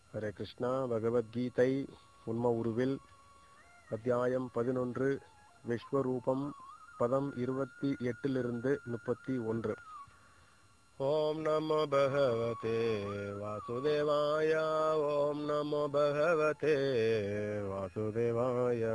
ஹரே கிருஷ்ணா பகவத்கீதை உண்ம உருவில் அத்தியாயம் பதினொன்று விஸ்வரூபம் பதம் இருபத்தி எட்டிலிருந்து முப்பத்தி ஒன்று ஓம் நமோ பகவதே வாசுதேவாய ஓம் நமோ பகவதே வாசுதேவாய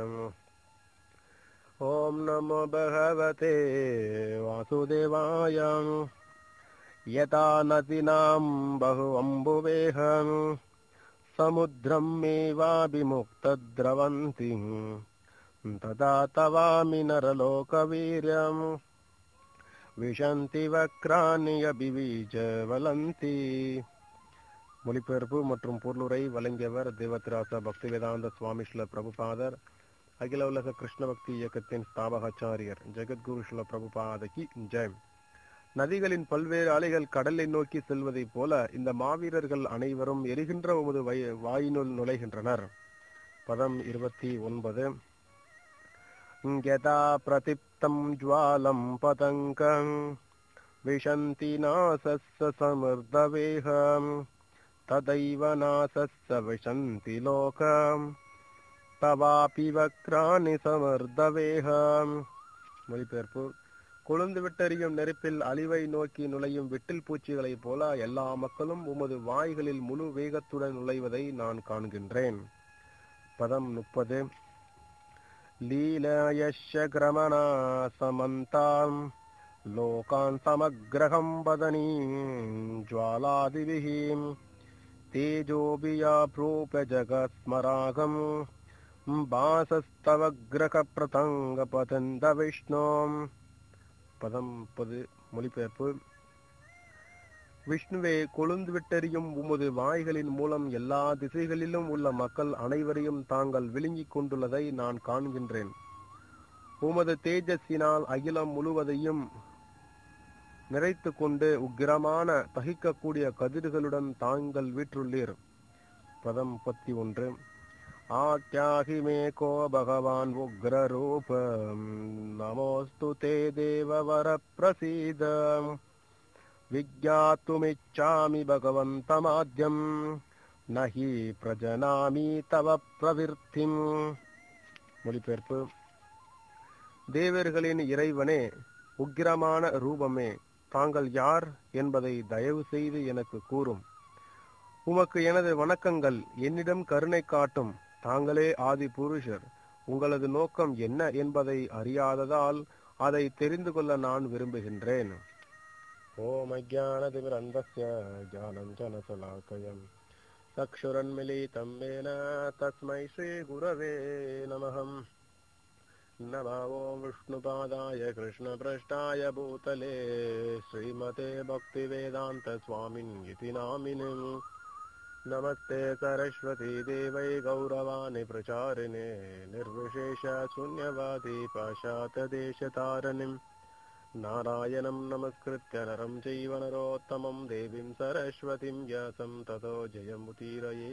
ஓம் நமோ பகவதே வாசுதேவாய यथा नदीनां बहु अम्बुवेहं समुद्रं मेवाभिमुक्तद्रवन्ति तदा तवामि नरलोकवीर्यम् விஷந்தி வக்ராணி அபிவீஜவலந்தி மொழிபெயர்ப்பு மற்றும் பொருளுரை வழங்கியவர் தேவத்ராச பக்திவேதாந்த சுவாமி ஸ்ல பிரபுபாதர் அகில உலக கிருஷ்ண பக்தி இயக்கத்தின் ஸ்தாபகாச்சாரியர் ஜெகத்குரு ஸ்ல பிரபுபாதகி ஜெயம் நதிகளின் பல்வேறு அலைகள் கடலை நோக்கி செல்வதைப் போல இந்த மாவீரர்கள் அனைவரும் எரிகின்ற உமது வாயினுள் நுழைகின்றனர் பதம் இருபத்தி ஒன்பது யதா பிரதிப்தம் ஜுவாலம் பதங்கம் விஷந்தி நாசஸ்ஸ சமிர்தவேகம் ததைவ நாசஸ்ஸ விஷந்தி லோகம் தவாபி வக்ராணி சமர்தவேகம் மொழிபெயர்ப்பு கொழுந்து விட்டறியும் நெருப்பில் அழிவை நோக்கி நுழையும் விட்டில் பூச்சிகளைப் போல எல்லா மக்களும் உமது வாய்களில் முழு வேகத்துடன் நுழைவதை நான் காண்கின்றேன் பதம் முப்பது லீலயஷ கிரமணா சமந்தாம் லோகான் சமக்ரகம் பதனீ ஜுவாலாதிபிஹீம் தேஜோபியா ப்ரூப ஜகஸ்மராகம் பாசஸ்தவக்ரக பிரதங்க பதந்த விஷ்ணோம் பதம் முப்பது மொழிபெயர்ப்பு விஷ்ணுவே கொழுந்து விட்டறியும் உமது வாய்களின் மூலம் எல்லா திசைகளிலும் உள்ள மக்கள் அனைவரையும் தாங்கள் விழுங்கிக் கொண்டுள்ளதை நான் காண்கின்றேன் உமது தேஜஸினால் அகிலம் முழுவதையும் நிறைத்து கொண்டு உக்கிரமான தகிக்கக்கூடிய கதிர்களுடன் தாங்கள் வீற்றுள்ளீர் பதம் முப்பத்தி ஒன்று आख्याहि मे को भगवान् उग्ररूपम् नमोऽस्तु ते देववरप्रसीद विज्ञातुमिच्छामि भगवन्तमाद्यम् न हि प्रजनामि तव प्रவிற்த்திம் மொழிபெயர்ப்பு தேவர்களின் இறைவனே உக்கிரமான ரூபமே தாங்கள் யார் என்பதை தயவு செய்து எனக்கு கூறும் உமக்கு எனது வணக்கங்கள் என்னிடம் கருணை காட்டும் தாங்களே ஆதி புருஷர் உங்களது நோக்கம் என்ன என்பதை அறியாததால் அதை தெரிந்து கொள்ள நான் விரும்புகின்றேன் ஓம் அஜானதிமிரந்தஸ்ய ஜானம் ஜனசலாக்கயம் சக்ஷுரன்மிலிதம் மேன தஸ்மை ஸ்ரீ குரவே நமகம் नमो विष्णुपादाय कृष्णपृष्ठाय भूतले श्रीमते भक्तिवेदान्तस्वामिन् इति नामिनिम् नमस्ते सरस्वती देवै गौरवाणि प्रचारिणे निर्विशेष शून्यवादी पाशातदेशतारणिम् नारायणं नमस्कृत्य नरं चैव नरोत्तमं देवीं सरस्वतीं व्यासं ततो जयमुदीरये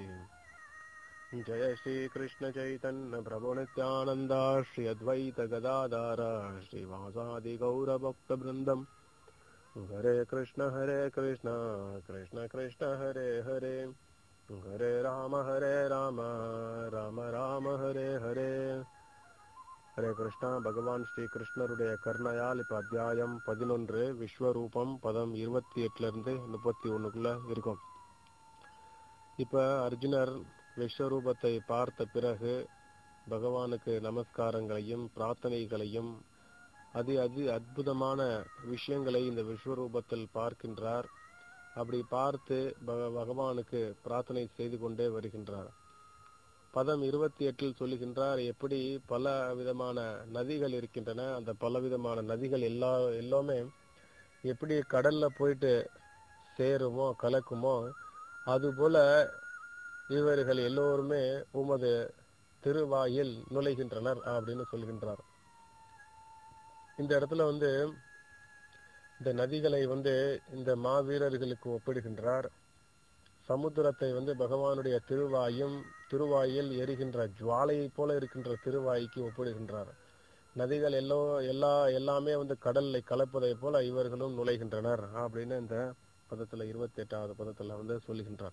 जय श्रीकृष्ण चैतन्य प्रभु नित्यानन्द श्री अद्वैत गदाधार श्रीवासादि गौरभक्तवृन्दम् हरे कृष्ण हरे कृष्ण कृष्ण कृष्ण हरे हरे हरे राम हरे राम ராம ராம ஹரே ஹரே ஹரே கிருஷ்ணா பகவான் ஸ்ரீ கிருஷ்ணருடைய கருணையால் இப்ப அத்தியாயம் பதினொன்று விஸ்வரூபம் பதம் இருபத்தி எட்டுல இருந்து முப்பத்தி ஒண்ணுக்குள்ள இருக்கும் இப்ப அர்ஜுனர் விஸ்வரூபத்தை பார்த்த பிறகு பகவானுக்கு நமஸ்காரங்களையும் பிரார்த்தனைகளையும் அதி அதி அற்புதமான விஷயங்களை இந்த விஸ்வரூபத்தில் பார்க்கின்றார் அப்படி பார்த்து பகவானுக்கு பிரார்த்தனை செய்து கொண்டே வருகின்றார் பதம் இருபத்தி எட்டில் சொல்லுகின்றார் எப்படி பல விதமான நதிகள் இருக்கின்றன அந்த பல விதமான நதிகள் எல்லா எல்லாமே எப்படி கடல்ல போயிட்டு சேருமோ கலக்குமோ அதுபோல இவர்கள் எல்லோருமே உமது திருவாயில் நுழைகின்றனர் அப்படின்னு சொல்கின்றார் இந்த இடத்துல வந்து இந்த நதிகளை வந்து இந்த மாவீரர்களுக்கு ஒப்பிடுகின்றார் சமுத்திரத்தை வந்து பகவானுடைய திருவாயும் திருவாயில் எரிகின்ற ஜுவாலையை போல இருக்கின்ற திருவாய்க்கு ஒப்பிடுகின்றார் நதிகள் எல்லோ எல்லா எல்லாமே வந்து கடல்லை கலப்பதை போல இவர்களும் நுழைகின்றனர் அப்படின்னு இந்த பதத்துல இருபத்தி எட்டாவது பதத்துல வந்து சொல்லுகின்றார்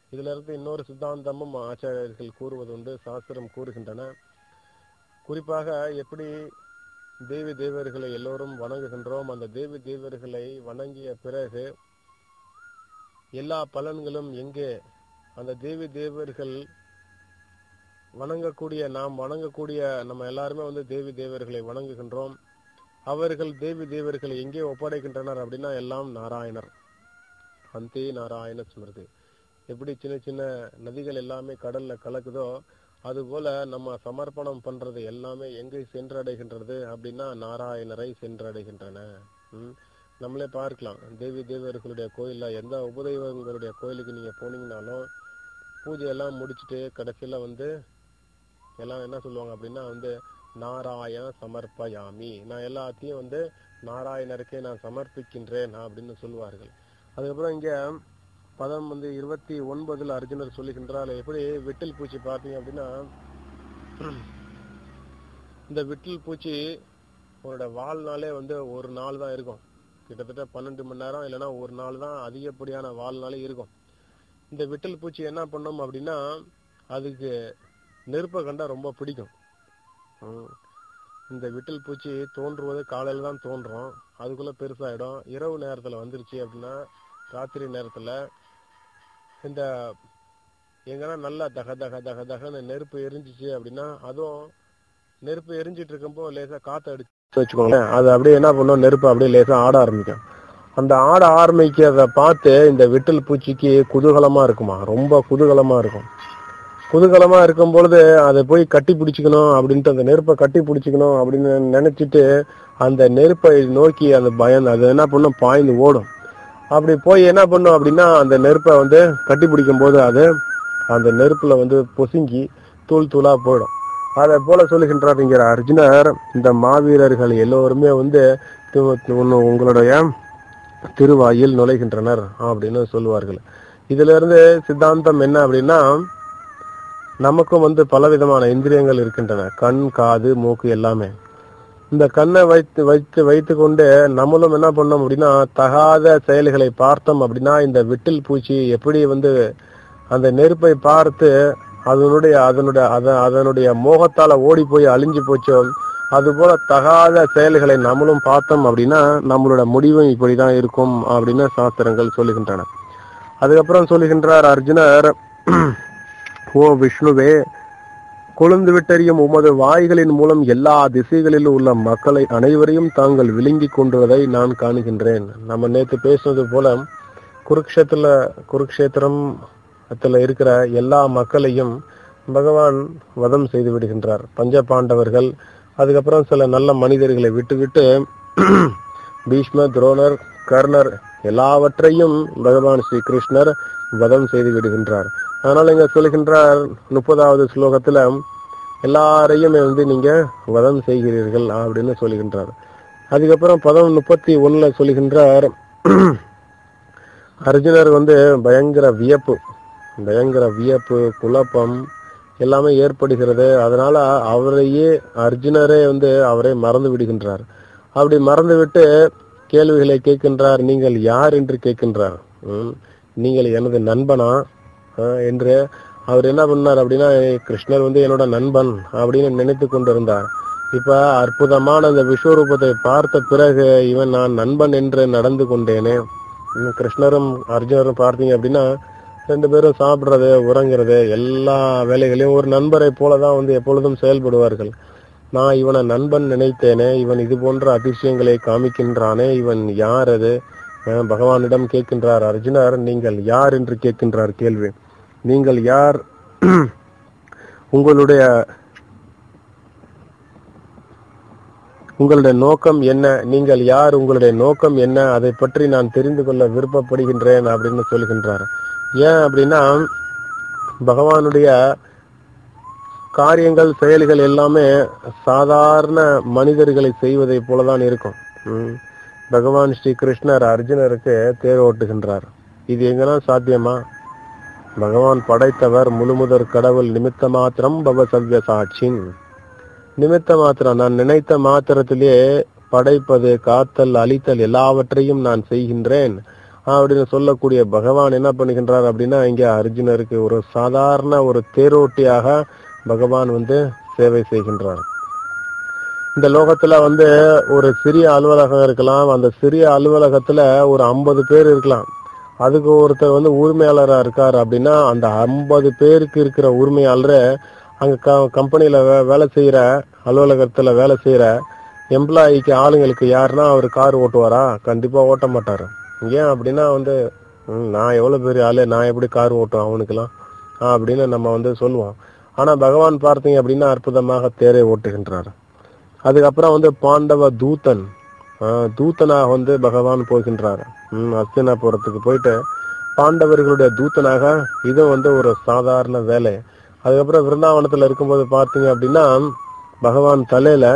இதுல இருந்து இன்னொரு சித்தாந்தமும் ஆச்சாரியர்கள் கூறுவதுண்டு சாஸ்திரம் கூறுகின்றன குறிப்பாக எப்படி தேவி தேவர்களை எல்லோரும் வணங்குகின்றோம் அந்த தேவி தேவர்களை வணங்கிய பிறகு எல்லா பலன்களும் எங்கே அந்த தேவி தேவர்கள் வணங்கக்கூடிய நாம் வணங்கக்கூடிய நம்ம எல்லாருமே வந்து தேவி தேவர்களை வணங்குகின்றோம் அவர்கள் தேவி தேவர்களை எங்கே ஒப்படைக்கின்றனர் அப்படின்னா எல்லாம் நாராயணர் அந்தே நாராயண ஸ்மிருதி எப்படி சின்ன சின்ன நதிகள் எல்லாமே கடல்ல கலக்குதோ அதுபோல நம்ம சமர்ப்பணம் பண்றது எல்லாமே எங்கே சென்றடைகின்றது அப்படின்னா நாராயணரை சென்றடைகின்றன ம். நம்மளே பார்க்கலாம் தேவி தேவர்களுடைய கோயில்ல எந்த உபதெய்வங்களுடைய கோயிலுக்கு நீங்க போனீங்கனாலும் பூஜை எல்லாம் முடிச்சுட்டு கடைசியில வந்து எல்லாம் என்ன சொல்லுவாங்க அப்படின்னா வந்து நாராயண சமர்ப்பயாமி நான் எல்லாத்தையும் வந்து நாராயணருக்கே நான் சமர்ப்பிக்கின்றேன் அப்படின்னு சொல்லுவார்கள் அதுக்கப்புறம் இங்க பதம் வந்து இருபத்தி ஒன்பதுல அர்ஜுனர் சொல்லுகின்றார் எப்படி விட்டில் பூச்சி பார்த்தீங்க அப்படின்னா இந்த விட்டில் பூச்சி உன்னோட வாழ்நாளே வந்து ஒரு நாள் தான் இருக்கும் கிட்டத்தட்ட பன்னெண்டு மணி நேரம் இல்லைன்னா ஒரு நாள் தான் அதிகப்படியான வாழ்நாளே இருக்கும் இந்த விட்டில் பூச்சி என்ன பண்ணும் அப்படின்னா அதுக்கு நெருப்பை கண்டா ரொம்ப பிடிக்கும் ம். இந்த விட்டில் பூச்சி தோன்றுவது காலையில தான் தோன்றும் அதுக்குள்ள பெருசாயிடும் இரவு நேரத்துல வந்துருச்சு அப்படின்னா ராத்திரி நேரத்துல இந்த எங்கன்னா நல்லா தக தக தக தகன்னு நெருப்பு எரிஞ்சிச்சு அப்படின்னா அதுவும் நெருப்பு எரிஞ்சிட்டு இருக்கும்போ லேசா காத்து அடிச்சு வச்சுக்கோங்களேன் அது அப்படியே என்ன பண்ணும் நெருப்பு அப்படியே லேசா ஆட ஆரம்பிக்கும் அந்த ஆட ஆரம்பிக்கிறத பார்த்து இந்த விட்டல் பூச்சிக்கு குதூகலமா இருக்குமா ரொம்ப குதூகலமா இருக்கும் குதூகலமா இருக்கும் பொழுது அதை போய் கட்டி பிடிச்சிக்கணும் அப்படின்ட்டு அந்த நெருப்பை கட்டி பிடிச்சிக்கணும் அப்படின்னு நினைச்சிட்டு அந்த நெருப்பை நோக்கி அந்த பயம் அது என்ன பண்ணும் பாய்ந்து ஓடும் அப்படி போய் என்ன பண்ணும் அப்படின்னா அந்த நெருப்பை வந்து கட்டி பிடிக்கும் போது அது அந்த நெருப்புல வந்து பொசுங்கி தூள் தூளா போயிடும் அதை போல சொல்லுகின்றார் இங்க அர்ஜுனர் இந்த மாவீரர்கள் எல்லோருமே வந்து தி- உன்னு- உங்களுடைய திருவாயில் நுழைகின்றனர் அப்படின்னு சொல்லுவார்கள் இதுல இருந்து சித்தாந்தம் என்ன அப்படின்னா நமக்கும் வந்து பலவிதமான இந்திரியங்கள் இருக்கின்றன கண் காது மூக்கு எல்லாமே இந்த கண்ணை வைத்து வைத்து வைத்து கொண்டு நம்மளும் என்ன பண்ணோம் அப்படின்னா தகாத செயல்களை பார்த்தோம் அப்படின்னா இந்த விட்டில் பூச்சி எப்படி வந்து அந்த நெருப்பை பார்த்து அதனுடைய அதனுடைய அத- அதனுடைய மோகத்தால ஓடி போய் அழிஞ்சு போச்சோ அது போல தகாத செயல்களை நம்மளும் பார்த்தோம் அப்படின்னா நம்மளோட முடிவும் இப்படிதான் இருக்கும் அப்படின்னு சாஸ்திரங்கள் சொல்லுகின்றன அதுக்கப்புறம் சொல்லுகின்றார் அர்ஜுனர் ஓ விஷ்ணுவே கொழுந்து விட்டறியும் உமது வாய்களின் மூலம் எல்லா திசைகளிலும் உள்ள மக்களை அனைவரையும் தாங்கள் விழுங்கிக் கொண்டுவதை நான் காணுகின்றேன் நம்ம நேத்து பேசுனது போல குருக்ஷேத்திர குருக்ஷேத்திரம் த்துல இருக்கிற எல்லா மக்களையும் பகவான் வதம் செய்து விடுகின்றார் பஞ்ச பாண்டவர்கள் அதுக்கப்புறம் சில நல்ல மனிதர்களை விட்டுவிட்டு பீஷ்ம துரோணர் கர்ணர் எல்லாவற்றையும் பகவான் ஸ்ரீ கிருஷ்ணர் வதம் செய்து விடுகின்றார் அதனால இங்க சொல்லுகின்றார் முப்பதாவது ஸ்லோகத்துல எல்லாரையும் வந்து நீங்க வதம் செய்கிறீர்கள் அப்படின்னு சொல்லுகின்றார் அதுக்கப்புறம் பதம் முப்பத்தி ஒண்ணுல சொல்லுகின்றார் அர்ஜுனர் வந்து பயங்கர வியப்பு பயங்கர வியப்பு குழப்பம் எல்லாமே ஏற்படுகிறது அதனால அவரையே அர்ஜுனரே வந்து அவரை மறந்து விடுகின்றார் அப்படி மறந்து விட்டு கேள்விகளை கேட்கின்றார் நீங்கள் யார் என்று கேட்கின்றார் ம், நீங்கள் எனது நண்பனா அஹ், என்று அவர் என்ன பண்ணார் அப்படின்னா கிருஷ்ணர் வந்து என்னோட நண்பன் அப்படின்னு நினைத்து கொண்டிருந்தார் இப்ப அற்புதமான அந்த விஸ்வரூபத்தை பார்த்த பிறகு இவன் நான் நண்பன் என்று நடந்து கொண்டேனே இன்னும் கிருஷ்ணரும் அர்ஜுனரும் பார்த்தீங்க அப்படின்னா ரெண்டு பேரும் சாப்பிடுறது உறங்குறது எல்லா வேலைகளையும் ஒரு நண்பரை போலதான் வந்து எப்பொழுதும் செயல்படுவார்கள் நான் இவனை நண்பன் நினைத்தேனே இவன் இது போன்ற அதிசயங்களை காமிக்கின்றானே இவன் யார் அது அஹ் பகவானிடம் கேட்கின்றார் அர்ஜுனர் நீங்கள் யார் என்று கேட்கின்றார் கேள்வி நீங்கள் யார் உங்களுடைய உங்களுடைய நோக்கம் என்ன நீங்கள் யார் உங்களுடைய நோக்கம் என்ன அதை பற்றி நான் தெரிந்து கொள்ள விருப்பப்படுகின்றேன் அப்படின்னு சொல்கின்றார் ஏன் அப்படின்னா பகவானுடைய காரியங்கள் செயல்கள் எல்லாமே சாதாரண மனிதர்களை செய்வதை போலதான் இருக்கும் ம். பகவான் ஸ்ரீ கிருஷ்ணர் அர்ஜுனருக்கு தேர் ஓட்டுகின்றார் இது எங்கன்னா சாத்தியமா பகவான் படைத்தவர் முழுமுதற் கடவுள் நிமித்த மாத்திரம் பவ சவ்ய சாட்சின் நிமித்த மாத்திரம் நான் நினைத்த மாத்திரத்திலே படைப்பது காத்தல் அழித்தல் எல்லாவற்றையும் நான் செய்கின்றேன் அப்படின்னு சொல்லக்கூடிய பகவான் என்ன பண்ணுகின்றார் அப்படின்னா இங்க அர்ஜுனருக்கு ஒரு சாதாரண ஒரு தேரோட்டியாக பகவான் வந்து சேவை செய்கின்றார் இந்த லோகத்துல வந்து ஒரு சிறிய அலுவலகம் இருக்கலாம் அந்த சிறிய அலுவலகத்துல ஒரு ஐம்பது பேர் இருக்கலாம் அதுக்கு ஒருத்தர் வந்து உரிமையாளரா இருக்காரு அப்படின்னா அந்த ஐம்பது பேருக்கு இருக்கிற உரிமையாளர் அங்க க- கம்பெனில வே- வேலை செய்யற அலுவலகத்துல வேலை செய்யற எம்ப்ளாயிக்கு ஆளுங்களுக்கு யாருன்னா அவர் கார் ஓட்டுவாரா கண்டிப்பா ஓட்ட மாட்டாரு ஏன் அப்படின்னா வந்து ம், நான் எவ்வளவு பெரிய ஆளு நான் எப்படி கார் ஓட்டுவேன் அவனுக்கெல்லாம் ஆ, அப்படின்னு நம்ம வந்து சொல்லுவோம் ஆனா பகவான் பார்த்தீங்க அப்படின்னா அற்புதமாக தேரை ஓட்டுகின்றார் அதுக்கப்புறம் வந்து பாண்டவ தூதன் ஆ, தூதனாக வந்து பகவான் போகின்றார் ம், அஸ்தினாபுரத்துக்கு போயிட்டு பாண்டவர்களுடைய தூதனாக இது வந்து ஒரு சாதாரண வேலை அதுக்கப்புறம் விருந்தாவனத்துல இருக்கும்போது பார்த்தீங்க அப்படின்னா பகவான் தலையில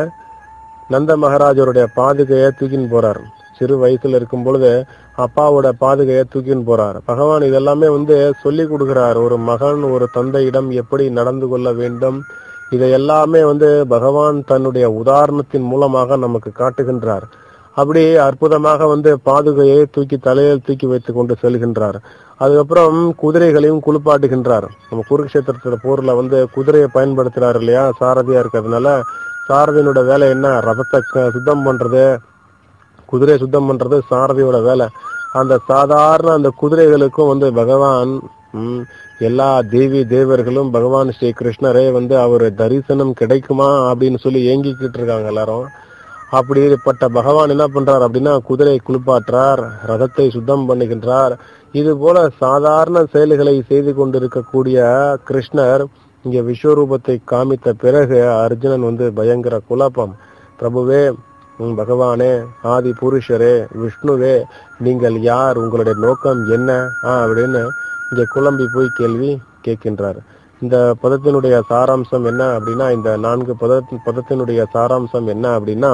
நந்த மகாராஜருடைய பாதுகையை தூக்கின்னு போறார் சிறு வயசுல இருக்கும் பொழுது அப்பாவோட பாதுகையை தூக்கின்னு போறார் பகவான் இதெல்லாமே வந்து சொல்லி கொடுக்கிறார் ஒரு மகன் ஒரு தந்தையிடம் எப்படி நடந்து கொள்ள வேண்டும் இதை எல்லாமே வந்து பகவான் தன்னுடைய உதாரணத்தின் மூலமாக நமக்கு காட்டுகின்றார் அப்படி அற்புதமாக வந்து பாதுகையை தூக்கி தலையில் தூக்கி வைத்துக் கொண்டு செல்கின்றார் அதுக்கப்புறம் குதிரைகளையும் குளிப்பாட்டுகின்றார் நம்ம குருக்ஷேத்திரத்துல போர்ல வந்து குதிரையை பயன்படுத்துறாரு இல்லையா சாரதியா இருக்கிறதுனால சாரதியினோட வேலை என்ன ரதத்தை க- சுத்தம் பண்றது குதிரையை சுத்தம் பண்றது சாரதியோட வேலை அந்த சாதாரண அந்த குதிரைகளுக்கும் வந்து பகவான் ம், எல்லா தேவி தேவர்களும் பகவான் ஸ்ரீ கிருஷ்ணரே வந்து அவர் தரிசனம் கிடைக்குமா அப்படின்னு சொல்லி ஏங்கிக்கிட்டு இருக்காங்க எல்லாரும் அப்படிப்பட்ட பகவான் என்ன பண்றார் அப்படின்னா குதிரை குளிப்பாற்றார் ரதத்தை சுத்தம் பண்ணுகின்றார் இது போல சாதாரண செயல்களை செய்து கொண்டிருக்கக்கூடிய கிருஷ்ணர் இங்க விஸ்வரூபத்தை காமித்த பிறகு அர்ஜுனன் வந்து பயங்கர குழப்பம் பிரபுவே உம் பகவானே ஆதி புருஷரே விஷ்ணுவே நீங்கள் யார் உங்களுடைய நோக்கம் என்ன ஆ, அப்படின்னு இங்க குழம்பி போய் கேள்வி கேட்கின்றார் இந்த பதத்தினுடைய சாராம்சம் என்ன அப்படின்னா இந்த நான்கு பத பதத்தினுடைய சாராம்சம் என்ன அப்படின்னா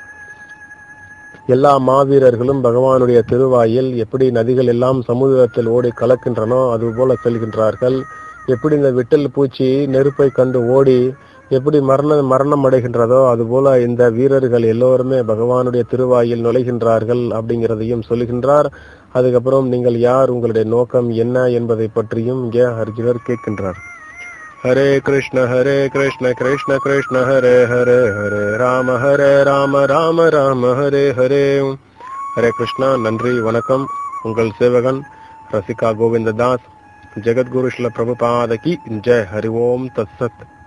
எல்லா மாவீரர்களும் பகவானுடைய திருவாயில் எப்படி நதிகள் எல்லாம் சமுதிரத்தில் ஓடி கலக்கின்றனோ அது போல செல்கின்றார்கள் எப்படி இந்த விட்டல் பூச்சி நெருப்பை கண்டு ஓடி எப்படி மரண மரணம் அடைகின்றதோ அதுபோல இந்த வீரர்கள் எல்லோருமே பகவானுடைய திருவாயில் நுழைகின்றார்கள் அப்படிங்கிறதையும் சொல்லுகின்றார் அதுக்கப்புறம் நீங்கள் யார் உங்களுடைய நோக்கம் என்ன என்பதை பற்றியும் இங்கே அர்ஜுனர் கேட்கின்றார் ஹரே கிருஷ்ண ஹரே கிருஷ்ண கிருஷ்ண கிருஷ்ண ஹரே ஹரே ஹரே ராம ஹரே ராம ராம ராம ஹரே ஹரே ஹரே கிருஷ்ணா நன்றி வணக்கம் உங்கள் சேவகன் ரசிகா கோவிந்ததாஸ் ஜெகத்குரு ஸ்ல பிரபுபாத கி ஜெய் ஹரி ஓம் தத்சத்